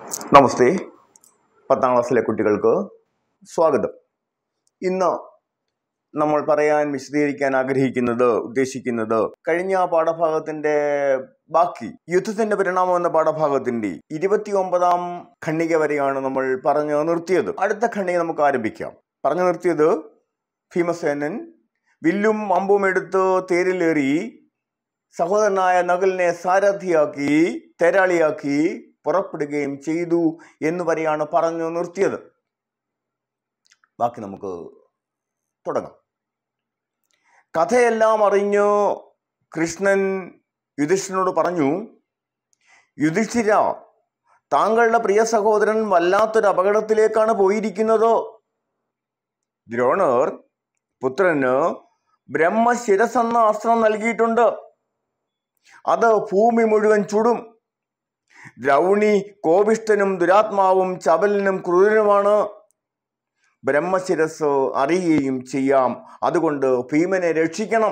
നമസ്തേ പത്താം ക്ലാസ്സിലെ കുട്ടികൾക്ക് സ്വാഗതം ഇന്ന് നമ്മൾ പറയാൻ വിശദീകരിക്കാൻ ആഗ്രഹിക്കുന്നത് ഉദ്ദേശിക്കുന്നത് കഴിഞ്ഞ പാഠഭാഗത്തിന്റെ ബാക്കി യുദ്ധത്തിന്റെ പരിണാമം എന്ന പാഠഭാഗത്തിന്റെ ഇരുപത്തി ഒമ്പതാം ഖണ്ഡിക വരെയാണ് നമ്മൾ പറഞ്ഞു നിർത്തിയത് അടുത്ത ഖണ്ഡിക നമുക്ക് ആരംഭിക്കാം പറഞ്ഞു നിർത്തിയത് ഭീമസേനൻ വില്ലും അമ്പും എടുത്ത് തേരിലേറി സഹോദരനായ നകലിനെ സാരഥിയാക്കി തേരാളിയാക്കി പുറപ്പെടുകയും ചെയ്തു എന്ന് വരെയാണ് പറഞ്ഞു നിർത്തിയത് ബാക്കി നമുക്ക് തുടങ്ങാം കഥയെല്ലാം അറിഞ്ഞ് കൃഷ്ണൻ യുധിഷ്ഠിരനോട് പറഞ്ഞു യുധിഷ്ഠിര താങ്കളുടെ പ്രിയ സഹോദരൻ വല്ലാത്തൊരു അപകടത്തിലേക്കാണ് പോയിരിക്കുന്നത് ദ്രോണർ പുത്രന് ബ്രഹ്മശിരസ് എന്ന അസ്ത്രം നൽകിയിട്ടുണ്ട് അത് ഭൂമി മുഴുവൻ ചുടും ദ്രൗണി കോപിഷ്ഠനും ദുരാത്മാവും ചപലനും ക്രൂരനുമാണ് ബ്രഹ്മശിരസ് അറിയുകയും ചെയ്യാം അതുകൊണ്ട് ഭീമനെ രക്ഷിക്കണം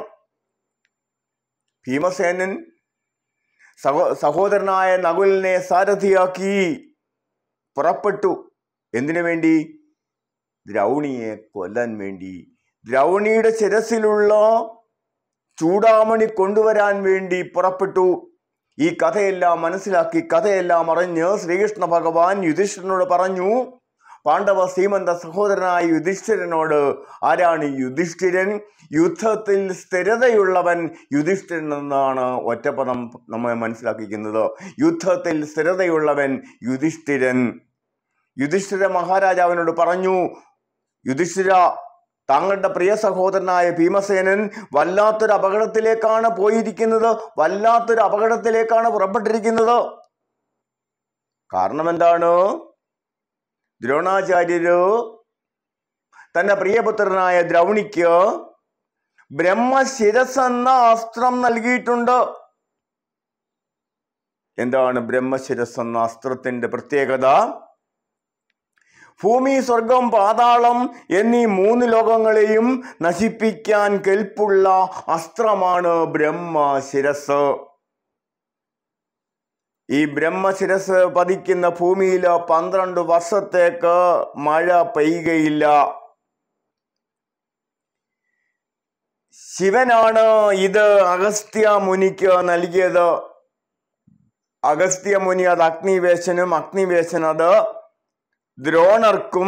ഭീമസേനൻ സഹോ സഹോദരനായ നകുലിനെ സാരഥിയാക്കി പുറപ്പെട്ടു എന്തിനു വേണ്ടി ദ്രൗണിയെ കൊല്ലാൻ വേണ്ടി ദ്രൗണിയുടെ ശിരസിലുള്ള ചൂടാമണി കൊണ്ടുവരാൻ വേണ്ടി പുറപ്പെട്ടു ഈ കഥയെല്ലാം മനസ്സിലാക്കി കഥയെല്ലാം അറിഞ്ഞ് ശ്രീകൃഷ്ണ ഭഗവാൻ യുധിഷ്ഠിരനോട് പറഞ്ഞു പാണ്ഡവ സീമന്ത സഹോദരനായ യുധിഷ്ഠിരനോട് ആരാണ് യുധിഷ്ഠിരൻ യുദ്ധത്തിൽ സ്ഥിരതയുള്ളവൻ യുധിഷ്ഠിരൻ എന്നാണ് ഒറ്റപ്പദം നമ്മെ മനസ്സിലാക്കിക്കുന്നത് യുദ്ധത്തിൽ സ്ഥിരതയുള്ളവൻ യുധിഷ്ഠിരൻ യുധിഷ്ഠിര മഹാരാജാവിനോട് പറഞ്ഞു യുധിഷ്ഠിര താങ്കളുടെ പ്രിയ സഹോദരനായ ഭീമസേനൻ വല്ലാത്തൊരു അപകടത്തിലേക്കാണ് പോയിരിക്കുന്നത് വല്ലാത്തൊരു അപകടത്തിലേക്കാണ് പുറപ്പെട്ടിരിക്കുന്നത് കാരണം എന്താണ് ദ്രോണാചാര്യര് തന്റെ പ്രിയപുത്രനായ ദ്രൗണിക്ക് ബ്രഹ്മശിരസ് എന്ന അസ്ത്രം നൽകിയിട്ടുണ്ട് എന്താണ് ബ്രഹ്മശിരസ് എന്ന അസ്ത്രത്തിന്റെ പ്രത്യേകത ഭൂമി സ്വർഗം പാതാളം എന്നീ മൂന്ന് ലോകങ്ങളെയും നശിപ്പിക്കാൻ കെൽപ്പുള്ള അസ്ത്രമാണ് ബ്രഹ്മശിരസ് ഈ ബ്രഹ്മശിരസ് പതിക്കുന്ന ഭൂമിയിൽ പന്ത്രണ്ട് വർഷത്തേക്ക് മഴ പെയ്യുകയില്ല ശിവനാണ് ഇത് അഗസ്ത്യ മുനിക്ക് നൽകിയത് അഗസ്ത്യ മുനി അത് അഗ്നിവേശനും അഗ്നിവേശൻ അത് ദ്രോണർക്കും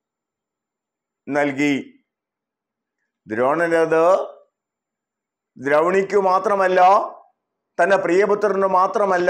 നൽകി ദ്രോണനത് ദ്രൗണിക്കു മാത്രമല്ല തന്റെ പ്രിയപുത്രന് മാത്രമല്ല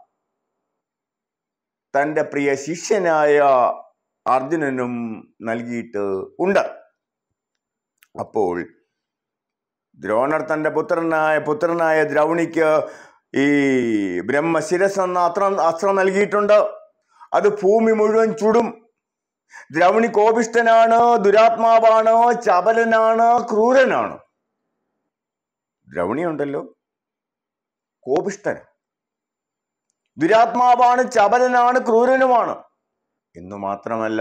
തന്റെ പ്രിയ ശിഷ്യനായ അർജുനനും നൽകിയിട്ട് ഉണ്ട് അപ്പോൾ ദ്രോണർ തന്റെ പുത്രനായ പുത്രനായ ദ്രൗണിക്ക് ഈ ബ്രഹ്മശിരസ് എന്ന അസ്ത്രം അസ്ത്രം നൽകിയിട്ടുണ്ട് അത് ഭൂമി മുഴുവൻ ചുടും ദ്രൗണി കോപിഷ്ഠനാണ് ദുരാത്മാവാണ് ചപലനാണ് ക്രൂരനാണ് ദ്രൗണി ഉണ്ടല്ലോ കോപിഷ്ഠൻ ദുരാത്മാവാണ് ചപലനാണ് ക്രൂരനുമാണ് എന്നു മാത്രമല്ല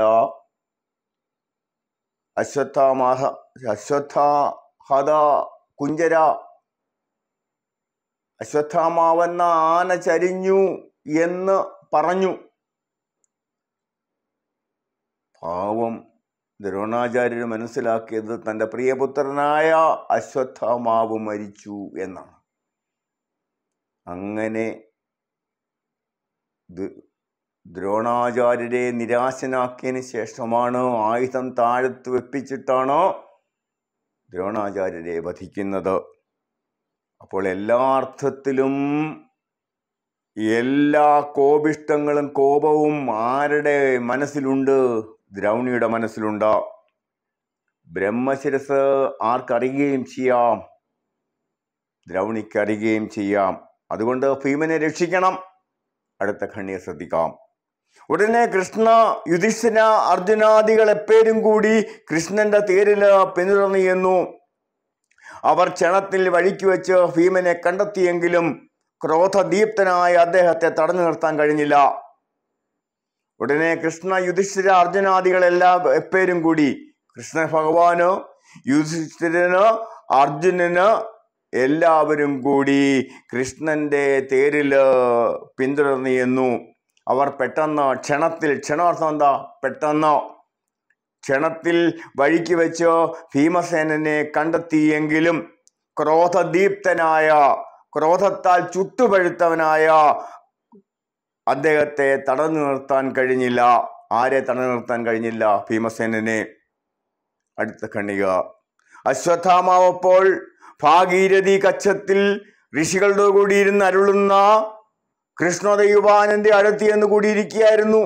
അശ്വത്ഥാമാഹ അശ്വത്ഥാഹത കുഞ്ചര അശ്വത്ഥാമാവെന്ന ആന ചരിഞ്ഞു എന്ന് പറഞ്ഞു പാവം ദ്രോണാചാര്യർ മനസ്സിലാക്കിയത് തൻ്റെ പ്രിയപുത്രനായ അശ്വത്ഥാമാവ് മരിച്ചു എന്നാണ് അങ്ങനെ ദ്രോണാചാര്യരെ നിരാശനാക്കിയതിന് ശേഷമാണ് ആയുധം താഴത്ത് വെപ്പിച്ചിട്ടാണ് ദ്രോണാചാര്യരെ വധിക്കുന്നത് അപ്പോൾ എല്ലാ അർത്ഥത്തിലും എല്ലാ കോപിഷ്ടങ്ങളും കോപവും ആരുടെ മനസ്സിലുണ്ട് ദ്രൗണിയുടെ മനസ്സിലുണ്ട് ബ്രഹ്മശിരസ് ആർക്കറിയുകയും ചെയ്യാം ദ്രൗണിക്ക് അറിയുകയും ചെയ്യാം അതുകൊണ്ട് ഭീമനെ രക്ഷിക്കണം അടുത്ത ഖണ്ണിയെ ശ്രദ്ധിക്കാം ഉടനെ കൃഷ്ണ യുധിഷ്ഠിര അർജുനാദികൾ എപ്പോഴും കൂടി കൃഷ്ണന്റെ തേരില് പിന്തുടർന്നു അവർ ക്ഷണത്തിൽ വഴിക്ക് വെച്ച് ഭീമനെ കണ്ടെത്തിയെങ്കിലും ക്രോധദീപ്തനായ അദ്ദേഹത്തെ തടഞ്ഞു നിർത്താൻ കഴിഞ്ഞില്ല ഉടനെ കൃഷ്ണ യുധിഷ്ഠിര അർജുനാദികളെല്ലാം എപ്പോഴും കൂടി കൃഷ്ണ ഭഗവാന് യുധിഷ്ഠിരന് അർജുനന് എല്ലാവരും കൂടി കൃഷ്ണന്റെ തേരില് പിന്തുടർന്നു അവർ പെട്ടെന്ന് ക്ഷണത്തിൽ ക്ഷണാർത്ഥം എന്താ പെട്ടെന്ന് ക്ഷണത്തിൽ വഴിക്ക് വെച്ച് ഭീമസേനനെ കണ്ടെത്തിയെങ്കിലും ക്രോധദീപ്തനായ ക്രോധത്താൽ ചുട്ടുപഴുത്തവനായ അദ്ദേഹത്തെ തടഞ്ഞു നിർത്താൻ കഴിഞ്ഞില്ല ആരെ തടഞ്ഞു നിർത്താൻ കഴിഞ്ഞില്ല ഭീമസേനനെ അടുത്ത കണിക അശ്വത്ഥാമാവപ്പോൾ ഭാഗീരഥി കച്ചത്തിൽ ഋഷികളുടെ കൂടി ഇരുന്ന് അരുളുന്ന കൃഷ്ണദൈവാനന്റെ അടുത്ത് എന്ന് കൂടിയിരിക്കുകയായിരുന്നു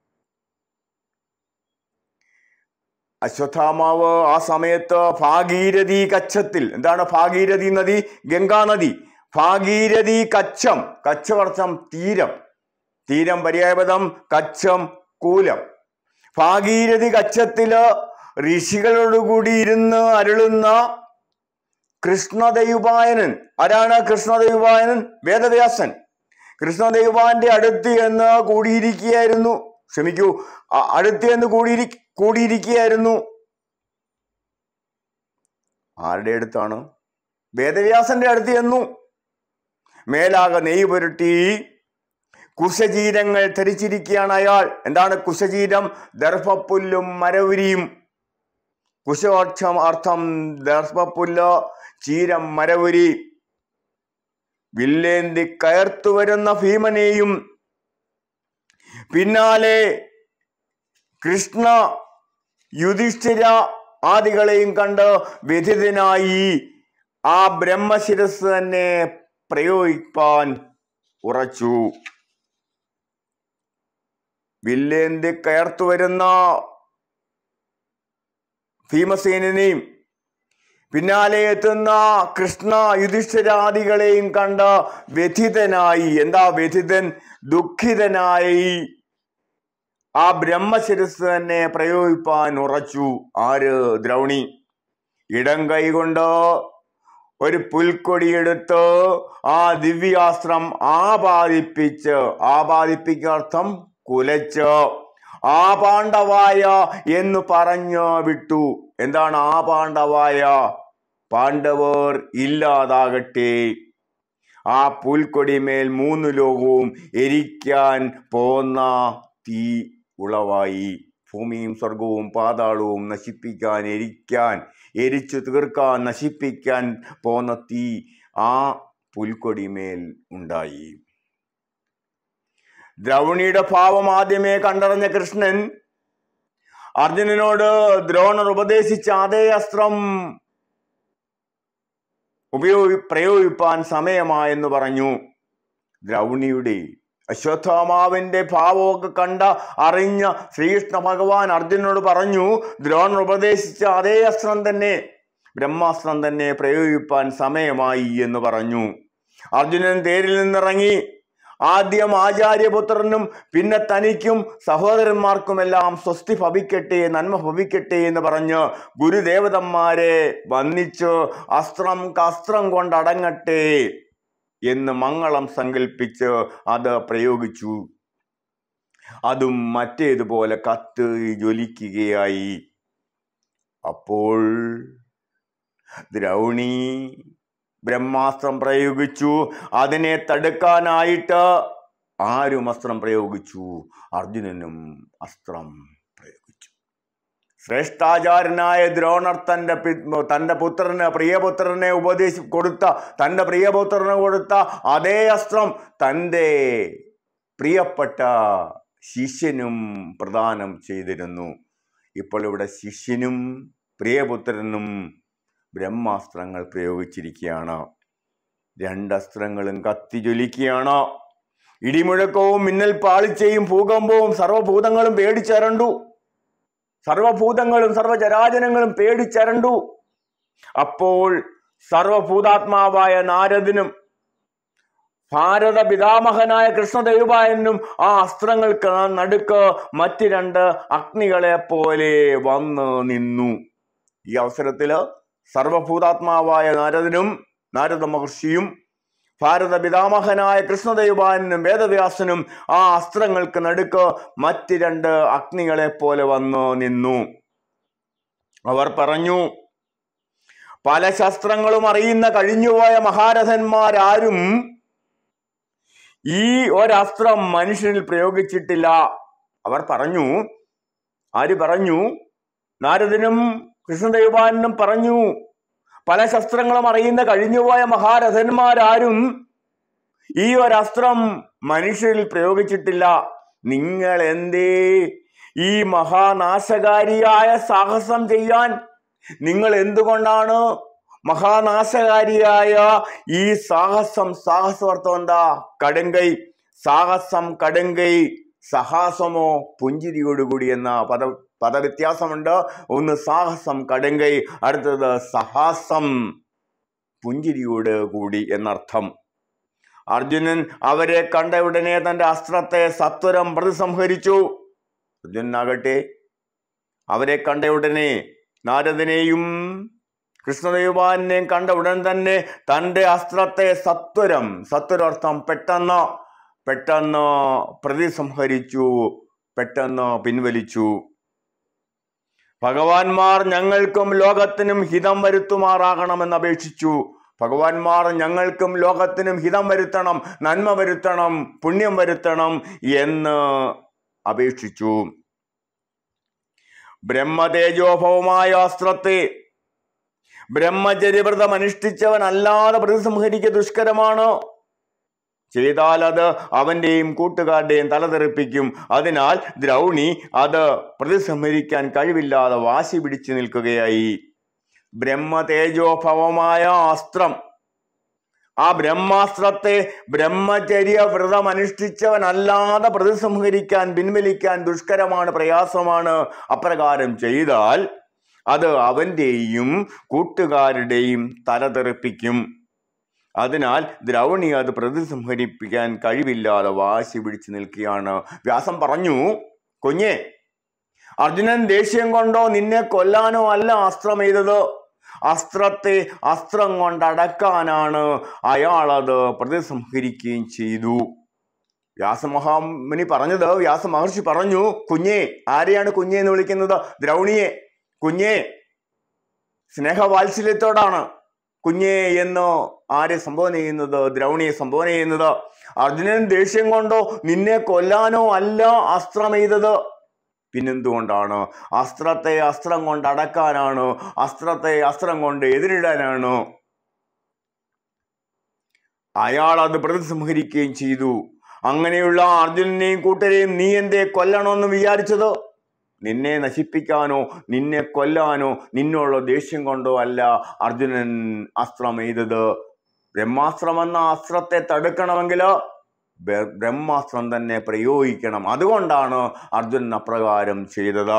അശ്വത്ഥാമാവ് ആ സമയത്ത് ഭാഗീരഥി കച്ചത്തിൽ എന്താണ് ഭാഗീരഥി നദി ഗംഗാ നദി ഭാഗീരഥി കച്ചം കച്ചവർഷം തീരം തീരം പര്യായപദം കച്ചം കൂലം ഭാഗീരഥി കച്ചത്തില് ഋഷികളോടുകൂടി ഇരുന്ന് അരുളുന്ന കൃഷ്ണദൈവായനൻ ആരാണ് കൃഷ്ണദൈവായനൻ വേദവ്യാസൻ കൃഷ്ണദൈവാന്റെ അടുത്ത് എന്ന് കൂടിയിരിക്കുകയായിരുന്നു ക്ഷമിക്കൂ അ- അടുത്ത് എന്ന് കൂടിയിരി കൂടിയിരിക്കുകയായിരുന്നു ആരുടെ അടുത്താണ് വേദവ്യാസന്റെ അടുത്ത് ചെന്നു മേലാകെ നെയ്യ് പുരട്ടി കുശചീരങ്ങൾ ധരിച്ചിരിക്കുകയാണ് അയാൾ എന്താണ് കുശചീരം ദർഭപ്പുല്ലും മരവുരിയും കുശോക്ഷം അർത്ഥം ദർഭപ്പുല്ല് ചീരം മരവുരി വില്ലേന്തി കയർത്തു വരുന്ന ഭീമനെയും പിന്നാലെ കൃഷ്ണ യുധിഷ്ഠിര ആദികളെയും കണ്ട് വ്യഥിതനായി ആ ബ്രഹ്മശിരസ് തന്നെ പ്രയോഗിപ്പാൻ ഉറച്ചു വില്ലേന്തി കയർത്തു വരുന്ന ഭീമസേനനെയും പിന്നാലെ എത്തുന്ന കൃഷ്ണ യുധിഷ്ഠിരാദികളെയും കണ്ട് വ്യഥിതനായി എന്താ വ്യഥിതൻ ദുഃഖിതനായി ആ ബ്രഹ്മശിരസ് തന്നെ പ്രയോഗിപ്പാൻ ഉറച്ചു ആര് ദ്രൗണി ഇടം കൈകൊണ്ട് ഒരു പുൽക്കൊടിയെടുത്ത് ആ ദിവ്യാസ്ത്രം ആപാദിപ്പിച്ച് ആപാദിപ്പിക്കർത്ഥം കുലച്ച് ആ പാണ്ഡവായ എന്ന് പറഞ്ഞു വിട്ടു എന്താണ് ആ പാണ്ഡവായ പാണ്ഡവർ ഇല്ലാതാകട്ടെ ആ പുൽക്കൊടിമേൽ മൂന്ന് ലോകവും എരിക്കാൻ പോന്ന തീ ഉളവായി ഭൂമിയും സ്വർഗവും പാതാളവും നശിപ്പിക്കാൻ എരിക്കാൻ എരിച്ചു തീർക്കാൻ നശിപ്പിക്കാൻ പോന്ന തീ ആ പുൽക്കൊടിമേൽ ഉണ്ടായി ദ്രൗണിയുടെ ഭാവം ആദ്യമേ കണ്ടറിഞ്ഞ കൃഷ്ണൻ അർജുനനോട് ദ്രോണർ ഉപദേശിച്ച അതേ അസ്ത്രം ഉപയോഗി പ്രയോഗിപ്പാൻ സമയമായെന്ന് പറഞ്ഞു ദ്രൗണിയുടെ അശ്വത്ഥാമാവിന്റെ ഭാവമൊക്കെ കണ്ട അറിഞ്ഞ ശ്രീകൃഷ്ണ ഭഗവാൻ അർജുനനോട് പറഞ്ഞു ദ്രോണർ ഉപദേശിച്ച അതേ അസ്ത്രം തന്നെ ബ്രഹ്മാസ്ത്രം തന്നെ പ്രയോഗിപ്പാൻ സമയമായി എന്ന് പറഞ്ഞു അർജുനൻ തേരിൽ നിന്നിറങ്ങി ആദ്യം ആചാര്യപുത്രനും പിന്നെ തനിക്കും സഹോദരന്മാർക്കുമെല്ലാം സ്വസ്തി ഭവിക്കട്ടെ നന്മ ഭവിക്കട്ടെ എന്ന് പറഞ്ഞ് ഗുരുദേവതന്മാരെ വന്ദിച്ച് അസ്ത്രം കസ്ത്രം കൊണ്ടടങ്ങട്ടെ എന്ന് മംഗളം സങ്കല്പിച്ച് അത് പ്രയോഗിച്ചു അതും മറ്റേതുപോലെ കത്ത് ജ്വലിക്കുകയായി അപ്പോൾ ദ്രൗണി ബ്രഹ്മാസ്ത്രം പ്രയോഗിച്ചു അതിനെ തടുക്കാനായിട്ട് ആരും അസ്ത്രം പ്രയോഗിച്ചു അർജുനനും അസ്ത്രം പ്രയോഗിച്ചു ശ്രേഷ്ഠാചാര്യനായ ദ്രോണർ തൻ്റെ പി- തൻ്റെ പുത്രന് പ്രിയപുത്രനെ ഉപദേശി കൊടുത്ത തൻ്റെ പ്രിയപുത്രന് കൊടുത്ത അതേ അസ്ത്രം തൻ്റെ പ്രിയപ്പെട്ട ശിഷ്യനും പ്രദാനം ചെയ്തിരുന്നു ഇപ്പോൾ ഇവിടെ ശിഷ്യനും പ്രിയപുത്രനും ബ്രഹ്മാസ്ത്രങ്ങൾ പ്രയോഗിച്ചിരിക്കുകയാണ് രണ്ടസ്ത്രങ്ങളും കത്തി ജ്വലിക്കുകയാണ് ഇടിമുഴക്കവും മിന്നൽ പാളിച്ചയും ഭൂകമ്പവും സർവഭൂതങ്ങളും പേടിച്ചരണ്ടു സർവഭൂതങ്ങളും സർവചരാചരങ്ങളും പേടിച്ചരണ്ടു അപ്പോൾ സർവഭൂതാത്മാവായ നാരദിനും ഭാരത പിതാമഹനായ കൃഷ്ണദേവായനും ആ അസ്ത്രങ്ങൾക്ക് നടുക്ക് മറ്റ് രണ്ട് അഗ്നികളെ പോലെ വന്ന് നിന്നു ഈ അവസരത്തില് സർവഭൂതാത്മാവായ നാരദനും നാരദ മഹർഷിയും ഭാരത പിതാമഹനായ കൃഷ്ണദേവാനും വേദവ്യാസനും ആ അസ്ത്രങ്ങൾക്ക് നടുക്ക് മറ്റ് രണ്ട് അഗ്നികളെ പോലെ വന്ന് നിന്നു അവർ പറഞ്ഞു പല ശസ്ത്രങ്ങളും അറിയുന്ന കഴിഞ്ഞുപോയ മഹാരഥന്മാരാരും ഈ ഒരസ്ത്രം മനുഷ്യനിൽ പ്രയോഗിച്ചിട്ടില്ല അവർ പറഞ്ഞു ആര് പറഞ്ഞു നാരദനും കൃഷ്ണദേവാനും പറഞ്ഞു പല ശസ്ത്രങ്ങളും അറിയുന്ന കഴിഞ്ഞുപോയ മഹാരഥന്മാരാരും ഈ ഒരസ്ത്രം മനുഷ്യരിൽ പ്രയോഗിച്ചിട്ടില്ല നിങ്ങൾ എന്തേ ഈ മഹാനാശകാരിയായ സാഹസം ചെയ്യാൻ നിങ്ങൾ എന്തുകൊണ്ടാണ് മഹാനാശകാരിയായ ഈ സാഹസം സാഹസർത്ഥം എന്താ കടുങ്കൈ സാഹസം കടുങ്കൈ സഹാസമോ പുഞ്ചിരിയോടുകൂടി എന്ന പദ പദവ്യത്യാസമുണ്ട് ഒന്ന് സാഹസം കടുങ്കൈ അടുത്തത് സഹാസം പുഞ്ചിരിയോട് കൂടി എന്നർത്ഥം അർജുനൻ അവരെ കണ്ട ഉടനെ തന്റെ അസ്ത്രത്തെ സത്വരം പ്രതിസംഹരിച്ചു അർജുനാകട്ടെ അവരെ കണ്ട ഉടനെ നാരദനെയും കൃഷ്ണദേവാനെയും കണ്ട ഉടൻ തന്നെ തന്റെ അസ്ത്രത്തെ സത്വരം സത്വരർത്ഥം പെട്ടെന്ന് പെട്ടെന്ന് പ്രതിസംഹരിച്ചു പെട്ടെന്ന് പിൻവലിച്ചു ഭഗവാൻമാർ ഞങ്ങൾക്കും ലോകത്തിനും ഹിതം വരുത്തുമാറാകണമെന്ന് അപേക്ഷിച്ചു ഭഗവാൻമാർ ഞങ്ങൾക്കും ലോകത്തിനും ഹിതം വരുത്തണം നന്മ വരുത്തണം പുണ്യം വരുത്തണം എന്ന് അപേക്ഷിച്ചു ബ്രഹ്മതേജോഭവമായ അസ്ത്രത്തെ ബ്രഹ്മചര്യവ്രതം അനുഷ്ഠിച്ചവൻ അല്ലാതെ പ്രതിസംഹരിക്കുക ദുഷ്കരമാണ് ചെയ്താൽ അത് അവന്റെയും കൂട്ടുകാരുടെയും തലതെറിപ്പിക്കും അതിനാൽ ദ്രൗണി അത് പ്രതിസംഹരിക്കാൻ കഴിവില്ലാതെ വാശി പിടിച്ചു നിൽക്കുകയായി ബ്രഹ്മതേജോഭവമായ അസ്ത്രം ആ ബ്രഹ്മാസ്ത്രത്തെ ബ്രഹ്മചര്യ വ്രതം അനുഷ്ഠിച്ചവനല്ലാതെ പ്രതിസംഹരിക്കാൻ പിൻവലിക്കാൻ ദുഷ്കരമാണ് പ്രയാസമാണ് അപ്രകാരം ചെയ്താൽ അത് അവന്റെയും കൂട്ടുകാരുടെയും തലതെറിപ്പിക്കും അതിനാൽ ദ്രൗണി അത് പ്രതിസംഹരിപ്പിക്കാൻ കഴിവില്ലാതെ വാശി പിടിച്ചു നിൽക്കുകയാണ് വ്യാസം പറഞ്ഞു കുഞ്ഞെ അർജുനൻ ദേഷ്യം കൊണ്ടോ നിന്നെ കൊല്ലാനോ അല്ല അസ്ത്രം എയ്തത് അസ്ത്രത്തെ അസ്ത്രം കൊണ്ടടക്കാനാണ് അയാൾ അത് പ്രതിസംഹരിക്കുകയും ചെയ്തു വ്യാസമഹാമുനി പറഞ്ഞത് വ്യാസ മഹർഷി പറഞ്ഞു കുഞ്ഞെ ആരെയാണ് കുഞ്ഞെ എന്ന് വിളിക്കുന്നത് ദ്രൗണിയെ കുഞ്ഞെ സ്നേഹവാത്സല്യത്തോടാണ് കുഞ്ഞെ എന്ന് ആരെ സംബോധന ചെയ്യുന്നത് ദ്രൗണിയെ സംബോധന ചെയ്യുന്നത് അർജുനൻ ദേഷ്യം കൊണ്ടോ നിന്നെ കൊല്ലാനോ അല്ല അസ്ത്രമെയ്തത് പിന്നെന്തുകൊണ്ടാണ് അസ്ത്രത്തെ അസ്ത്രം കൊണ്ട് അടക്കാനാണ് അസ്ത്രത്തെ അസ്ത്രം കൊണ്ട് എതിരിടാനാണ് അയാൾ അത് പ്രതിസംഹരിക്കുകയും ചെയ്തു അങ്ങനെയുള്ള അർജുനനെയും കൂട്ടരെയും നീ എന്തേ കൊല്ലണമെന്ന് വിചാരിച്ചത് നിന്നെ നശിപ്പിക്കാനോ നിന്നെ കൊല്ലാനോ നിന്നുള്ള ദേഷ്യം കൊണ്ടോ അല്ല അർജുനൻ അസ്ത്രം എയ്തത് ബ്രഹ്മാസ്ത്രം എന്ന അസ്ത്രത്തെ തടുക്കണമെങ്കിൽ ബ- ബ്രഹ്മാസ്ത്രം തന്നെ പ്രയോഗിക്കണം അതുകൊണ്ടാണ് അർജുനൻ അപ്രകാരം ചെയ്തത്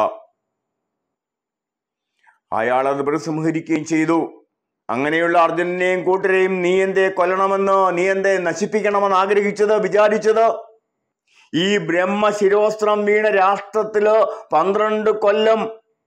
അയാൾ അത് പ്രതിസംഹരിക്കുകയും ചെയ്തു അങ്ങനെയുള്ള അർജുനനെയും കൂട്ടരെയും നീ എന്തേ കൊല്ലണമെന്ന് നീ എന്തേ നശിപ്പിക്കണമെന്ന് ആഗ്രഹിച്ചത് വിചാരിച്ചത് ഈ ബ്രഹ്മശിരോസ്ത്രം വീണ രാഷ്ട്രത്തില് പന്ത്രണ്ട് കൊല്ലം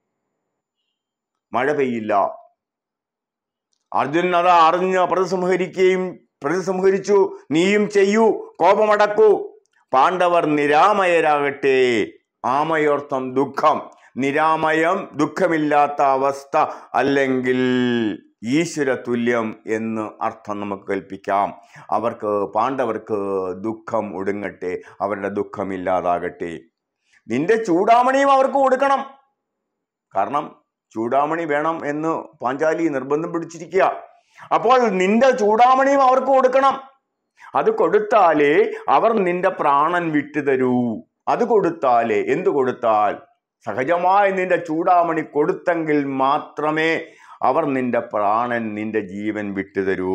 മഴ പെയ്യില്ല അർജുനൻ അത് അറിഞ്ഞ് പ്രതിസംഹരിക്കുകയും പ്രതിസംഹരിച്ചു നീയും ചെയ്യൂ കോപമടക്കൂ പാണ്ഡവർ നിരാമയരാകട്ടെ ആമയോർത്ഥം ദുഃഖം നിരാമയം ദുഃഖമില്ലാത്ത അവസ്ഥ അല്ലെങ്കിൽ ഈശ്വര തുല്യം എന്ന് അർത്ഥം നമുക്ക് കൽപ്പിക്കാം അവർക്ക് പാണ്ഡവർക്ക് ദുഃഖം ഒടുങ്ങട്ടെ അവരുടെ ദുഃഖം ഇല്ലാതാകട്ടെ നിന്റെ ചൂടാമണിയും അവർക്ക് കൊടുക്കണം കാരണം ചൂടാമണി വേണം എന്ന് പാഞ്ചാലി നിർബന്ധം പിടിച്ചിരിക്കുക അപ്പോൾ നിന്റെ ചൂടാമണിയും അവർക്ക് കൊടുക്കണം അത് കൊടുത്താലേ അവർ നിന്റെ പ്രാണൻ വിട്ടുതരൂ അത് കൊടുത്താലേ എന്തു കൊടുത്താൽ സഹജമായി നിന്റെ ചൂടാമണി കൊടുത്തെങ്കിൽ മാത്രമേ അവർ നിന്റെ പ്രാണൻ നിന്റെ ജീവൻ വിട്ടുതരൂ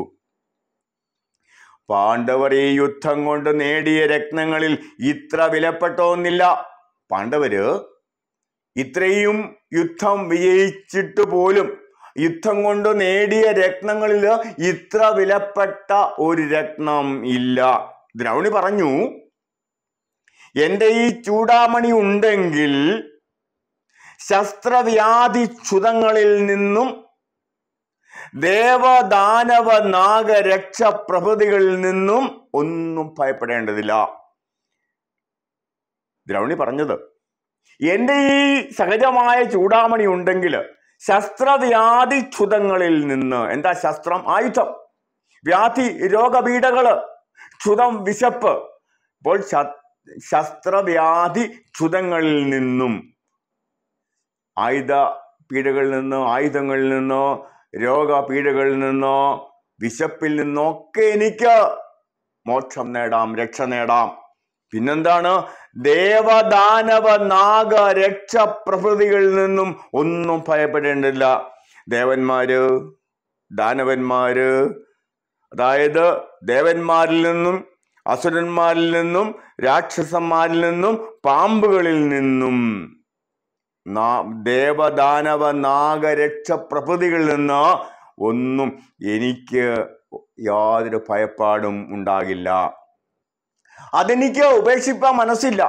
പാണ്ഡവർ ഈ യുദ്ധം കൊണ്ട് നേടിയ രത്നങ്ങളിൽ ഇത്ര വിലപ്പെട്ടൊന്നില്ല പാണ്ഡവര് ഇത്രയും യുദ്ധം വിജയിച്ചിട്ട് പോലും യുദ്ധം കൊണ്ട് നേടിയ രത്നങ്ങളിൽ ഇത്ര വിലപ്പെട്ട ഒരു രത്നം ഇല്ല ദ്രൗണി പറഞ്ഞു എന്റെ ഈ ചൂടാമണി ഉണ്ടെങ്കിൽ ശസ്ത്രവ്യാധി ക്ഷുതങ്ങളിൽ നിന്നും ദേവദാനവ നാഗരക്ഷ പ്രഭൃതികളിൽ നിന്നും ഒന്നും ഭയപ്പെടേണ്ടതില്ല ദ്രൗണി പറഞ്ഞത് എന്റെ ഈ സഹജമായ ചൂടാമണി ഉണ്ടെങ്കിൽ ശസ്ത്രവ്യാധി ക്ഷുതങ്ങളിൽ നിന്ന് എന്താ ശസ്ത്രം ആയുധം വ്യാധി രോഗപീഠകള് ക്ഷുതം വിശപ്പ് അപ്പോൾ ശ- ശസ്ത്രവ്യാധി ക്ഷുതങ്ങളിൽ നിന്നും ആയുധ പീഡകളിൽ നിന്നോ ആയുധങ്ങളിൽ നിന്നോ രോഗപീഡകളിൽ നിന്നോ വിശപ്പിൽ നിന്നൊക്കെ എനിക്ക് മോക്ഷം നേടാം രക്ഷ നേടാം പിന്നെന്താണ് ദേവദാനവ നാഗ രക്ഷ പ്രഭൃതികളിൽ നിന്നും ഒന്നും ഭയപ്പെടേണ്ടില്ല ദേവന്മാര് ദാനവന്മാര് അതായത് ദേവന്മാരിൽ നിന്നും അസുരന്മാരിൽ നിന്നും രാക്ഷസന്മാരിൽ നിന്നും പാമ്പുകളിൽ നിന്നും നാ- ദേവദാനവ നാഗരക്ഷ പ്രഭൃതികളിൽ നിന്ന് ഒന്നും എനിക്ക് യാതൊരു ഭയപ്പാടും ഉണ്ടാകില്ല അതെനിക്ക് ഉപേക്ഷിപ്പാൻ മനസ്സില്ല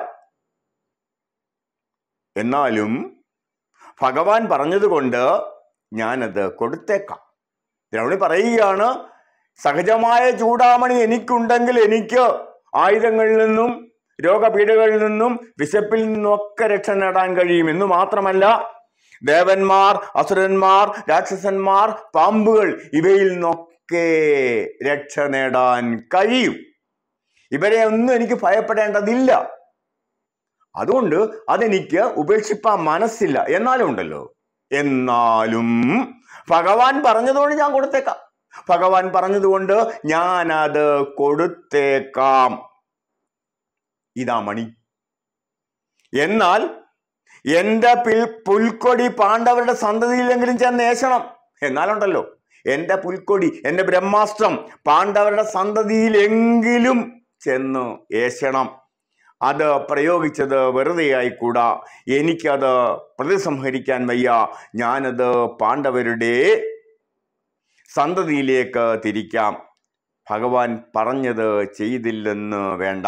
എന്നാലും ഭഗവാൻ പറഞ്ഞതുകൊണ്ട് ഞാനത് കൊടുത്തേക്കാം ദ്രൗണി പറയുകയാണ് സഹജമായ ചൂടാമണി എനിക്കുണ്ടെങ്കിൽ എനിക്ക് ആയുധങ്ങളിൽ നിന്നും രോഗപീഠകളിൽ നിന്നും വിശപ്പിൽ നിന്നൊക്കെ രക്ഷ നേടാൻ കഴിയും എന്ന് മാത്രമല്ല ദേവന്മാർ അസുരന്മാർ രാക്ഷസന്മാർ പാമ്പുകൾ ഇവയിൽ നിന്നൊക്കെ രക്ഷ നേടാൻ കഴിയും ഇവരെ ഒന്നും എനിക്ക് ഭയപ്പെടേണ്ടതില്ല അതുകൊണ്ട് അതെനിക്ക് ഉപേക്ഷിപ്പാൻ മനസ്സില്ല എന്നാലും ഉണ്ടല്ലോ എന്നാലും ഭഗവാൻ പറഞ്ഞതുകൊണ്ട് ഞാൻ കൊടുത്തേക്കാം ഭഗവാൻ പറഞ്ഞതുകൊണ്ട് ഞാനത് കൊടുത്തേക്കാം ഇതാ മണി എന്നാൽ എന്റെ പിൽ പുൽക്കൊടി പാണ്ഡവരുടെ സന്തതിയിലെങ്കിലും ചെന്ന് ഏശണം എന്നാലുണ്ടല്ലോ എന്റെ പുൽക്കൊടി എന്റെ ബ്രഹ്മാസ്ത്രം പാണ്ഡവരുടെ സന്തതിയിലെങ്കിലും ചെന്ന് ഏശണം അത് പ്രയോഗിച്ചത് വെറുതെ ആയിക്കൂടാ എനിക്കത് പ്രതിസംഹരിക്കാൻ വയ്യ ഞാനത് പാണ്ഡവരുടെ സന്തതിയിലേക്ക് തിരിക്കാം ഭഗവാൻ പറഞ്ഞത് ചെയ്തില്ലെന്ന് വേണ്ട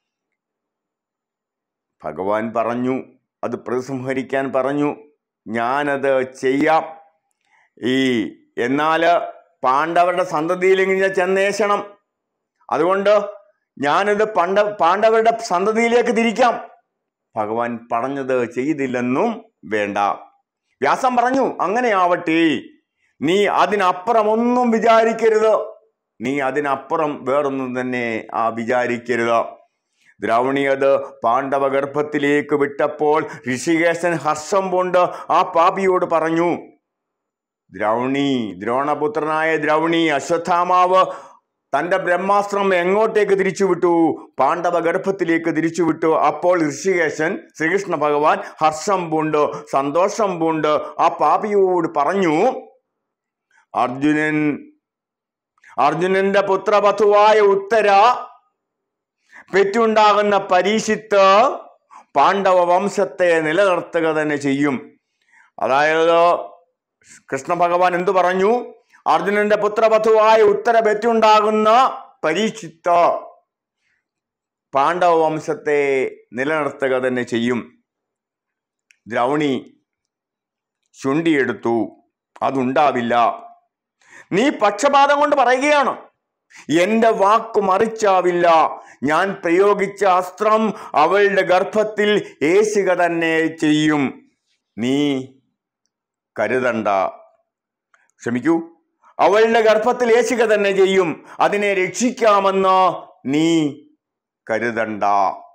ഭഗവാൻ പറഞ്ഞു അത് പ്രതിസംഹരിക്കാൻ പറഞ്ഞു ഞാനത് ചെയ്യാം ഈ എന്നാല് പാണ്ഡവരുടെ സന്തതിയിലെങ്കിലും ചെന്നേശണം അതുകൊണ്ട് ഞാനിത് പണ്ട പാണ്ഡവരുടെ സന്തതിയിലേക്ക് തിരിക്കാം ഭഗവാൻ പറഞ്ഞത് ചെയ്തില്ലെന്നും വേണ്ട വ്യാസം പറഞ്ഞു അങ്ങനെ ആവട്ടെ നീ അതിനപ്പുറം ഒന്നും വിചാരിക്കരുത് നീ അതിനപ്പുറം വേറൊന്നും തന്നെ ആ വിചാരിക്കരുത് ദ്രൗണി അത് പാണ്ഡവ ഗർഭത്തിലേക്ക് വിട്ടപ്പോൾ ഋഷികേശൻ ഹർഷം കൊണ്ട് ആ പാപിയോട് പറഞ്ഞു ദ്രൗണി ദ്രോണപുത്രനായ ദ്രൗണി അശ്വത്ഥാമാവ് തന്റെ ബ്രഹ്മാസ്ത്രം എങ്ങോട്ടേക്ക് തിരിച്ചുവിട്ടു പാണ്ഡവ ഗർഭത്തിലേക്ക് തിരിച്ചുവിട്ടു അപ്പോൾ ഋഷികേശൻ ശ്രീകൃഷ്ണ ഭഗവാൻ ഹർഷം പൂണ്ട് സന്തോഷം പൂണ്ട് ആ പാപിയോട് പറഞ്ഞു അർജുനൻ അർജുനന്റെ പുത്രപഥുവായ ഉത്തര പെറ്റുണ്ടാകുന്ന പരീക്ഷിത്ത് പാണ്ഡവ വംശത്തെ നിലനിർത്തുക തന്നെ ചെയ്യും അതായത് കൃഷ്ണ ഭഗവാൻ എന്തു പറഞ്ഞു അർജുനന്റെ പുത്രപഥുവായ ഉത്തര പെറ്റുണ്ടാകുന്ന പരീക്ഷിത്ത് പാണ്ഡവ വംശത്തെ നിലനിർത്തുക തന്നെ ചെയ്യും ദ്രൗണി ചുണ്ടിയെടുത്തു അതുണ്ടാവില്ല നീ പക്ഷപാതം കൊണ്ട് പറയുകയാണ് എന്റെ വാക്കു മറിച്ചാവില്ല ഞാൻ പ്രയോഗിച്ച അസ്ത്രം അവളുടെ ഗർഭത്തിൽ ഏശുക തന്നെ ചെയ്യും നീ കരുതണ്ട ക്ഷമിക്കൂ അവളുടെ ഗർഭത്തിൽ ഏശുക തന്നെ ചെയ്യും അതിനെ രക്ഷിക്കാമെന്ന് നീ കരുതണ്ട